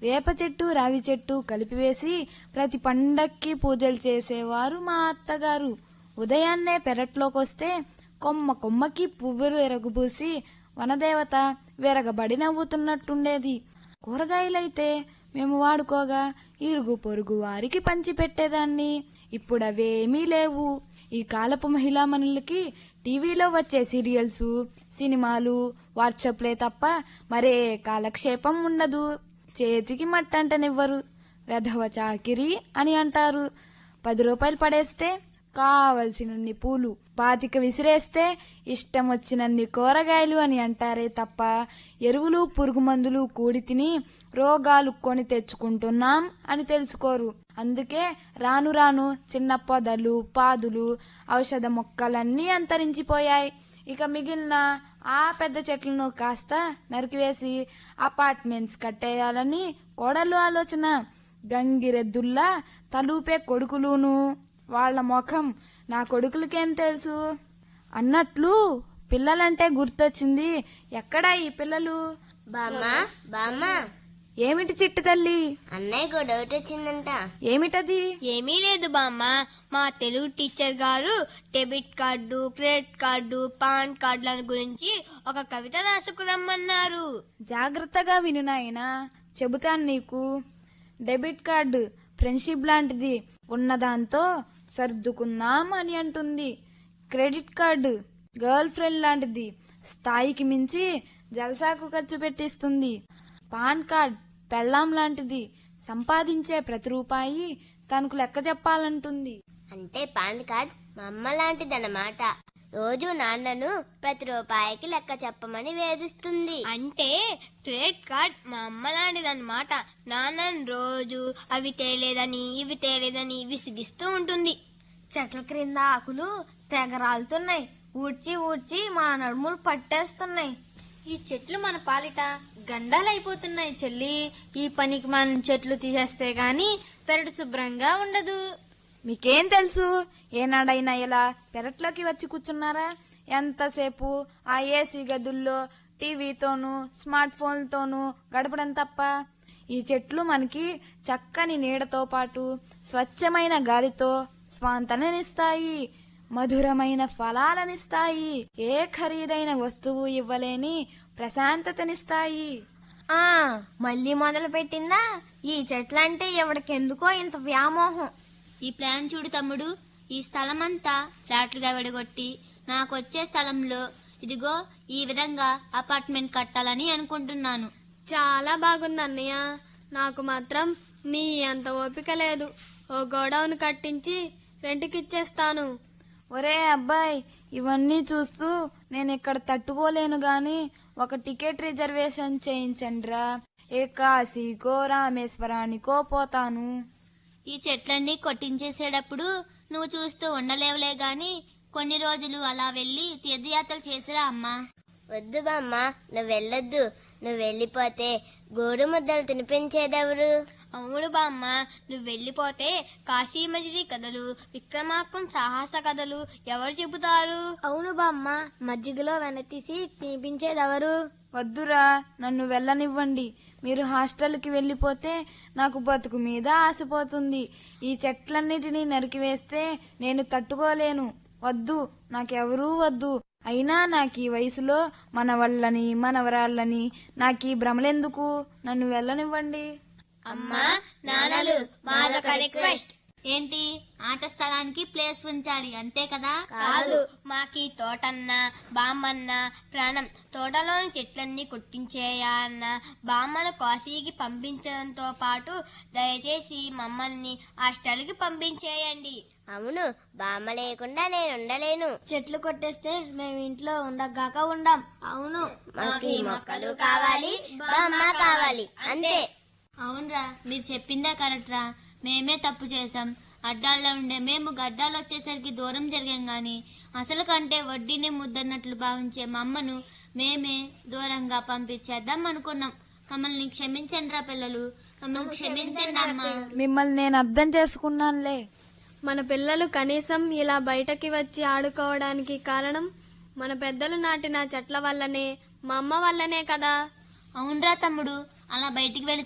వేప చెట్టు రావి చెట్టు కలిపివేసి ప్రతి పండక్కి పూజలు చేసేవారు మా అత్తగారు ఉదయాన్నే పెరట్లోకొస్తే కొమ్మ కొమ్మకి పువ్వులు ఎరగుబూసి వనదేవత విరగబడి నవ్వుతున్నట్టుండేది కూరగాయలైతే మేము వాడుకోగా ఇరుగు పొరుగు వారికి పంచిపెట్టేదాన్ని ఇప్పుడు అవేమీ లేవు ఈ కాలపు మహిళామణులకి టీవీలో వచ్చే సీరియల్స్ సినిమాలు వాట్సాప్లే తప్ప మరే కాలక్షేపం ఉండదు చేతికి మట్టంటనివ్వరు వెధవ చాకిరి అని అంటారు పది రూపాయలు పడేస్తే కావలసినన్ని పూలు పాతిక విసిరేస్తే ఇష్టం వచ్చినన్ని కూరగాయలు అని అంటారే తప్ప ఎరువులు పురుగు మందులు కూడి తిని రోగాలు కొని తెచ్చుకుంటున్నాం అని తెలుసుకోరు అందుకే రాను రాను చిన్న పొదలు పాదులు ఔషధ మొక్కలన్నీ అంతరించిపోయాయి ఇక మిగిలిన ఆ పెద్ద చెట్లను కాస్త నరికివేసి అపార్ట్మెంట్స్ కట్టేయాలని కోడలు ఆలోచన గంగిరెద్దుల్లా తలూపే కొడుకులును వాళ్ళ ముఖం నా కొడుకులకేం తెలుసు అన్నట్లు పిల్లలంటే గుర్తొచ్చింది ఎక్కడా ఈ పిల్లలు బామ్మ బామ్మ ఏమిటి చిట్టు తల్లి అన్నయ్యకు డౌట్ వచ్చిందంట ఏమిటది ఏమీ లేదు బామ్మ మా తెలుగు టీచర్ గారు debit card credit card PAN కార్డుల గురించి ఒక కవిత రాసుకురమ్మన్నారు జాగ్రత్తగా విను నాయనా చెబుతాను నీకు డెబిట్ కార్డు ఫ్రెండ్షిప్ లాంటిది ఉన్నదాంతో సర్దుకుందాం అని అంటుంది క్రెడిట్ కార్డు గర్ల్ ఫ్రెండ్ లాంటిది స్థాయికి మించి జలసాకు ఖర్చు పెట్టిస్తుంది పాన్ కార్డ్ పెళ్ళాం లాంటిది సంపాదించే ప్రతి రూపాయి తనకు లెక్క చెప్పాలంటుంది అంటే పాన్ కార్డ్ మా అమ్మ లాంటిదన్నమాట రోజు నాన్నను ప్రతి రూపాయికి లెక్క చెప్పమని వేధిస్తుంది అంటే క్రెడిట్ కార్డ్ మా అమ్మ లాంటిదన్నమాట నాన్నని రోజు అవి తేలేదని ఇవి తేలేదని విసిగిస్తూ ఉంటుంది చెట్ల క్రింద ఆకులు తెగ రాలుతున్నాయి ఊడ్చి ఊడ్చి మా నడుములు పట్టేస్తున్నాయి ఈ చెట్లు మన పాలిట గండాలైపోతున్నాయి చెల్లి ఈ పనికి మనం చెట్లు తీసేస్తే గాని పెరడు శుభ్రంగా ఉండదు మీకేం తెలుసు ఏనాడైనా ఇలా పెరట్లోకి వచ్చి కూర్చున్నారా ఎంతసేపు ఆ ఏసీ గదుల్లో టీవీతోనూ స్మార్ట్ ఫోన్తోనూ గడపడం తప్ప ఈ చెట్లు మనకి చక్కని నీడతో పాటు స్వచ్ఛమైన గాలితో స్వాంతననిస్తాయి మధురమైన ఫలాలనిస్తాయి ఏ ఖరీదైన వస్తువు ఇవ్వలేని ప్రశాంతతనిస్తాయి ఆ మళ్ళీ మొదలు పెట్టిందా ఈ చెట్లంటే ఎవడికెందుకో ఇంత వ్యామోహం ఈ ప్లాన్ చూడు తమ్ముడు ఈ స్థలం అంతా ఫ్లాట్లుగా విడగొట్టి నాకు వచ్చే స్థలంలో ఇదిగో ఈ విధంగా అపార్ట్మెంట్ కట్టాలని అనుకుంటున్నాను చాలా బాగుంది అన్నయ్య నాకు మాత్రం నీ అంత ఓపిక లేదు ఓ గోడౌన్ కట్టించి రెంట్కిచ్చేస్తాను ఒరే అబ్బాయి ఇవన్నీ చూస్తూ నేను ఇక్కడ తట్టుకోలేను గాని ఒక టికెట్ రిజర్వేషన్ చేయించండిరా ఏ కాశీకో రామేశ్వరానికో పోతాను ఈ చెట్లన్నీ కొట్టించేసేటప్పుడు నువ్వు చూస్తూ ఉండలేవులే గాని కొన్ని రోజులు అలా వెళ్ళి తీర్థయాత్రలు చేసిరా అమ్మా వద్దు బామ్మ నువ్వు వెళ్ళొద్దు నువ్వు వెళ్ళిపోతే గోడు ముద్దలు తినిపించేదెవరు అవును బామ్మ నువ్వు వెళ్ళిపోతే కాశీ మజిలీ కథలు విక్రమార్కం సాహస కథలు ఎవరు చెబుతారు అవును బామ్మ మజ్జిగలో వెనతీసి తినిపించేదెవరు వద్దురా నన్ను వెళ్ళనివ్వండి మీరు హాస్టల్కి వెళ్ళిపోతే నాకు బతుకు మీద ఆశపోతుంది ఈ చెట్లన్నిటినీ నరికివేస్తే నేను తట్టుకోలేను వద్దు నాకెవరూ వద్దు అయినా నాకు ఈ వయసులో మనవళ్ళని మనవరాళ్ళని నాకు ఈ భ్రమలెందుకు నన్ను వెళ్ళనివ్వండి అమ్మా నాన్నలు మాదొక రిక్వెస్ట్ ఏంటి ఆట స్థలానికి ప్లేస్ ఉంచాలి అంతే కదా కాదు మాకి తోటన్న బామ్మన్న ప్రాణం తోటలోని చెట్లన్నీ కొట్టించేయన్న బామ్మను కాశీకి పంపించడంతో పాటు దయచేసి మమ్మల్ని హాస్టల్కి పంపించేయండి అవును బామ్మ లేకుండా నేను ఉండలేను చెట్లు కొట్టేస్తే మేము ఇంట్లో ఉండగాక ఉండం అవును మాకు ఈ మొక్కలు కావాలి బామ్మ కావాలి అంతే అవునరా మీరు చెప్పిందే కరెక్ట్ రా మేమే తప్పు చేసాం అడ్డాల్లో ఉండే మేము గడ్డాలు వచ్చేసరికి దూరం జరిగాం గాని అసలు కంటే వడ్డీనే ముద్దన్నట్లు భావించే మా అమ్మను మేమే దూరంగా పంపించేద్దాం అనుకున్నాం మమ్మల్ని క్షమించండి రా పిల్లలు మమ్మల్ని క్షమించండి అమ్మా మిమ్మల్ని నేను అర్థం చేసుకున్నానులే మన పిల్లలు కనీసం ఇలా బయటకి వచ్చి ఆడుకోవడానికి కారణం మన పెద్దలు నాటిన చెట్ల వల్లనే మా అమ్మ వల్లనే కదా అవునరా తమ్ముడు అలా బయటికి వెళ్ళి